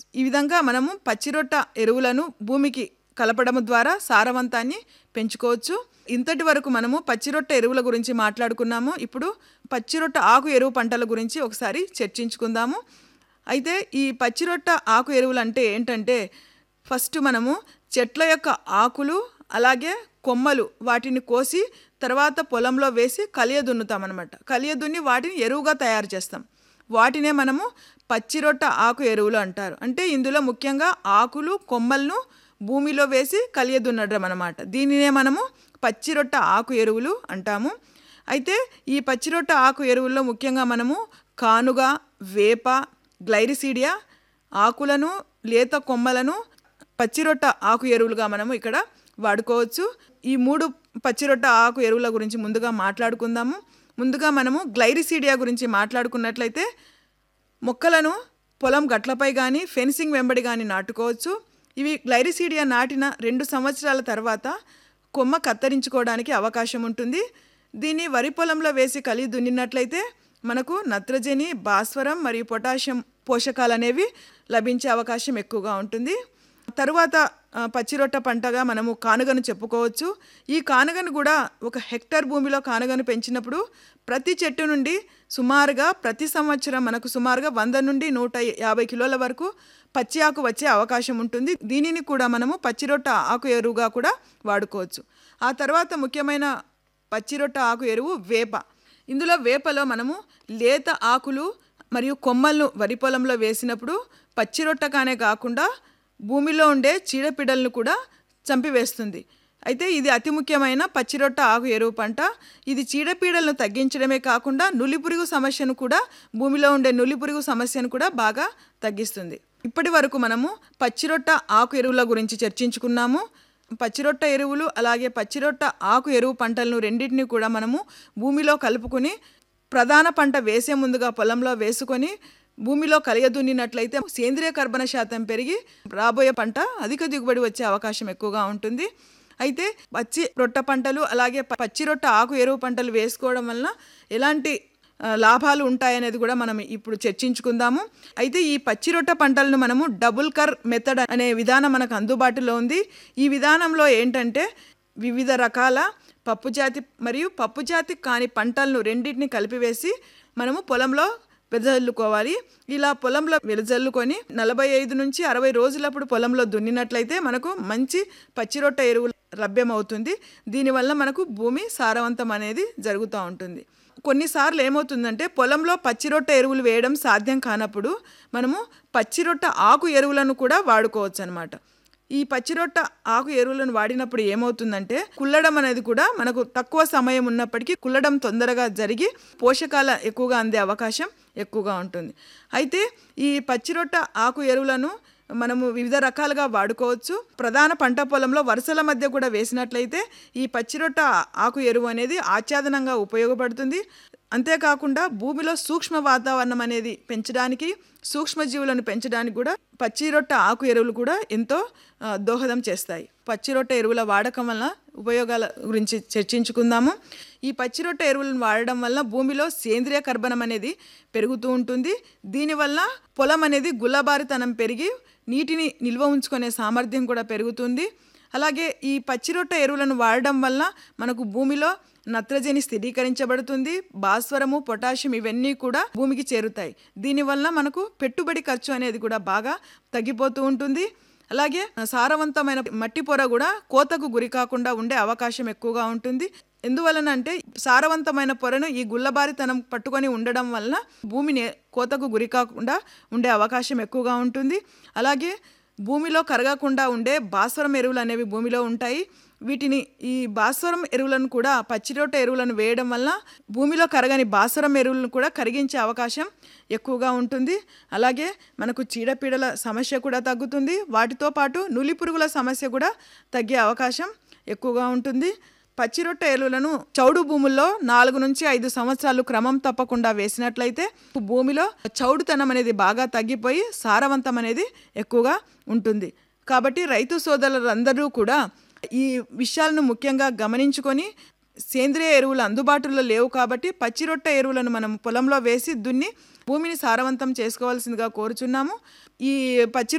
ఈ విధంగా మనము పచ్చిరొట్ట ఎరువులను భూమికి కలపడం ద్వారా సారవంతాన్ని పెంచుకోవచ్చు ఇంతటి వరకు మనము పచ్చిరొట్ట ఎరువుల గురించి మాట్లాడుకున్నాము ఇప్పుడు పచ్చిరొట్ట ఆకు ఎరువు పంటల గురించి ఒకసారి చర్చించుకుందాము అయితే ఈ పచ్చిరొట్ట ఆకు ఎరువులు అంటే ఏంటంటే ఫస్ట్ మనము చెట్ల యొక్క ఆకులు అలాగే కొమ్మలు వాటిని కోసి తర్వాత పొలంలో వేసి కలియ దున్నుతామన్నమాట కలియ దున్ని వాటిని ఎరువుగా తయారు చేస్తాం వాటినే మనము పచ్చిరొట్ట ఆకు ఎరువులు అంటారు అంటే ఇందులో ముఖ్యంగా ఆకులు కొమ్మలను భూమిలో వేసి కలియ దున్నడం అన్నమాట దీనినే మనము పచ్చిరొట్ట ఆకు ఎరువులు అంటాము అయితే ఈ పచ్చిరొట్ట ఆకు ఎరువుల్లో ముఖ్యంగా మనము కానుగ వేప గ్లైరిసీడియా ఆకులను లేత కొమ్మలను పచ్చిరొట్ట ఆకు ఎరువులుగా మనము ఇక్కడ వాడుకోవచ్చు ఈ మూడు పచ్చిరొట్ట ఆకు ఎరువుల గురించి ముందుగా మాట్లాడుకుందాము ముందుగా మనము గ్లైరిసీడియా గురించి మాట్లాడుకున్నట్లయితే మొక్కలను పొలం గట్లపై కానీ ఫెన్సింగ్ వెంబడి కానీ నాటుకోవచ్చు ఇవి గ్లైరిసీడియా నాటిన రెండు సంవత్సరాల తర్వాత కొమ్మ కత్తిరించుకోవడానికి అవకాశం ఉంటుంది దీన్ని వరి పొలంలో వేసి కలి దున్నినట్లయితే మనకు నత్రజని భాస్వరం మరియు పొటాషియం పోషకాలు అనేవి లభించే అవకాశం ఎక్కువగా ఉంటుంది తరువాత ఆ, పచ్చిరొట్ట పంటగా మనము కానుగను చెప్పుకోవచ్చు ఈ కానుగను కూడా ఒక హెక్టర్ భూమిలో కానుగను పెంచినప్పుడు ప్రతి చెట్టు నుండి సుమారుగా ప్రతి సంవత్సరం మనకు సుమారుగా వంద నుండి నూట యాభై కిలోల వరకు పచ్చి ఆకు వచ్చే అవకాశం ఉంటుంది దీనిని కూడా మనము పచ్చిరొట్ట ఆకు ఎరువుగా కూడా వాడుకోవచ్చు ఆ తర్వాత ముఖ్యమైన పచ్చిరొట్ట ఆకు ఎరువు వేప ఇందులో వేపలో మనము లేత ఆకులు మరియు కొమ్మలను వరి పొలంలో వేసినప్పుడు పచ్చిరొట్టకానే కాకుండా భూమిలో ఉండే చీడపీడలను కూడా చంపివేస్తుంది అయితే ఇది అతి ముఖ్యమైన పచ్చిరొట్ట ఆకు ఎరువు పంట ఇది చీడపీడలను తగ్గించడమే కాకుండా నులిపురుగు సమస్యను కూడా భూమిలో ఉండే నులిపురుగు సమస్యను కూడా బాగా తగ్గిస్తుంది ఇప్పటి వరకు మనము పచ్చిరొట్ట ఆకు ఎరువుల గురించి చర్చించుకున్నాము పచ్చిరొట్ట ఎరువులు అలాగే పచ్చిరొట్ట ఆకు ఎరువు పంటలను రెండింటిని కూడా మనము భూమిలో కలుపుకొని ప్రధాన పంట వేసే ముందుగా పొలంలో వేసుకొని భూమిలో కలియదున్నినట్లయితే సేంద్రియ కర్బన శాతం పెరిగి రాబోయే పంట అధిక దిగుబడి వచ్చే అవకాశం ఎక్కువగా ఉంటుంది అయితే పచ్చి రొట్ట పంటలు అలాగే ప- పచ్చి రొట్ట ఆకు ఎరువు పంటలు వేసుకోవడం వలన ఎలాంటి ఆ, లాభాలు ఉంటాయనేది కూడా మనం ఇప్పుడు చర్చించుకుందాము అయితే ఈ పచ్చి రొట్ట పంటలను మనము డబుల్ కర్ మెథడ్ అనే విధానం మనకు అందుబాటులో ఉంది ఈ విధానంలో ఏంటంటే వివిధ రకాల పప్పుజాతి మరియు పప్పుజాతి కాని పంటలను రెండింటిని కలిపివేసి మనము పొలంలో వెదజల్లుకోవాలి ఇలా పొలంలో వెదజల్లుకొని నలభై ఐదు నుంచి అరవై రోజులప్పుడు పొలంలో దున్నినట్లయితే మనకు మంచి పచ్చిరొట్ట ఎరువు లభ్యమవుతుంది దీనివల్ల మనకు భూమి సారవంతం అనేది జరుగుతూ ఉంటుంది కొన్నిసార్లు ఏమవుతుందంటే పొలంలో పచ్చిరొట్ట ఎరువులు వేయడం సాధ్యం కానప్పుడు మనము పచ్చిరొట్ట ఆకు ఎరువులను కూడా వాడుకోవచ్చు అనమాట ఈ పచ్చిరొట్ట ఆకు ఎరువులను వాడినప్పుడు ఏమవుతుందంటే కుల్లడం అనేది కూడా మనకు తక్కువ సమయం ఉన్నప్పటికీ కుల్లడం తొందరగా జరిగి పోషకాల ఎక్కువగా అందే అవకాశం ఎక్కువగా ఉంటుంది అయితే ఈ పచ్చిరొట్ట ఆకు ఎరువులను మనము వివిధ రకాలుగా వాడుకోవచ్చు ప్రధాన పంట పొలంలో వరుసల మధ్య కూడా వేసినట్లయితే ఈ పచ్చిరొట్ట ఆకు ఎరువు అనేది ఆచ్ఛాదనంగా ఉపయోగపడుతుంది అంతేకాకుండా భూమిలో సూక్ష్మ వాతావరణం అనేది పెంచడానికి సూక్ష్మజీవులను పెంచడానికి కూడా పచ్చిరొట్ట ఆకు ఎరువులు కూడా ఎంతో ఆ, దోహదం చేస్తాయి పచ్చిరొట్ట ఎరువుల వాడకం వల్ల ఉపయోగాల గురించి చర్చించుకుందాము ఈ పచ్చిరొట్ట ఎరువులను వాడడం వల్ల భూమిలో సేంద్రియ కర్బనం అనేది పెరుగుతూ ఉంటుంది దీనివల్ల పొలం అనేది గుల్లబారితనం పెరిగి నీటిని నిల్వ ఉంచుకునే సామర్థ్యం కూడా పెరుగుతుంది అలాగే ఈ పచ్చిరొట్ట ఎరువులను వాడడం వల్ల మనకు భూమిలో నత్రజని స్థిరీకరించబడుతుంది భాస్వరము పొటాషియం ఇవన్నీ కూడా భూమికి చేరుతాయి దీనివల్ల మనకు పెట్టుబడి ఖర్చు అనేది కూడా బాగా తగ్గిపోతూ ఉంటుంది అలాగే సారవంతమైన మట్టి పొర కూడా కోతకు గురి కాకుండా ఉండే అవకాశం ఎక్కువగా ఉంటుంది ఎందువలనంటే సారవంతమైన పొరను ఈ గుల్లబారితనం పట్టుకొని ఉండడం వలన భూమిని కోతకు గురి కాకుండా ఉండే అవకాశం ఎక్కువగా ఉంటుంది అలాగే భూమిలో కరగకుండా ఉండే భాస్వరం ఎరువులు అనేవి భూమిలో ఉంటాయి వీటిని ఈ భాస్వరం ఎరువులను కూడా పచ్చిరొట్ట ఎరువులను వేయడం వల్ల భూమిలో కరగని భాస్వరం ఎరువులను కూడా కరిగించే అవకాశం ఎక్కువగా ఉంటుంది అలాగే మనకు చీడపీడల సమస్య కూడా తగ్గుతుంది వాటితో పాటు నులి పురుగుల సమస్య కూడా తగ్గే అవకాశం ఎక్కువగా ఉంటుంది పచ్చిరొట్ట ఎరువులను చౌడు భూముల్లో నాలుగు నుంచి ఐదు సంవత్సరాలు క్రమం తప్పకుండా వేసినట్లయితే భూమిలో చౌడుతనం అనేది బాగా తగ్గిపోయి సారవంతం అనేది ఎక్కువగా ఉంటుంది కాబట్టి రైతు సోదరులందరూ కూడా ఈ విషయాలను ముఖ్యంగా గమనించుకొని సేంద్రియ ఎరువులు అందుబాటులో లేవు కాబట్టి పచ్చిరొట్ట ఎరువులను మనం పొలంలో వేసి దున్ని భూమిని సారవంతం చేసుకోవాల్సిందిగా కోరుచున్నాము ఈ పచ్చి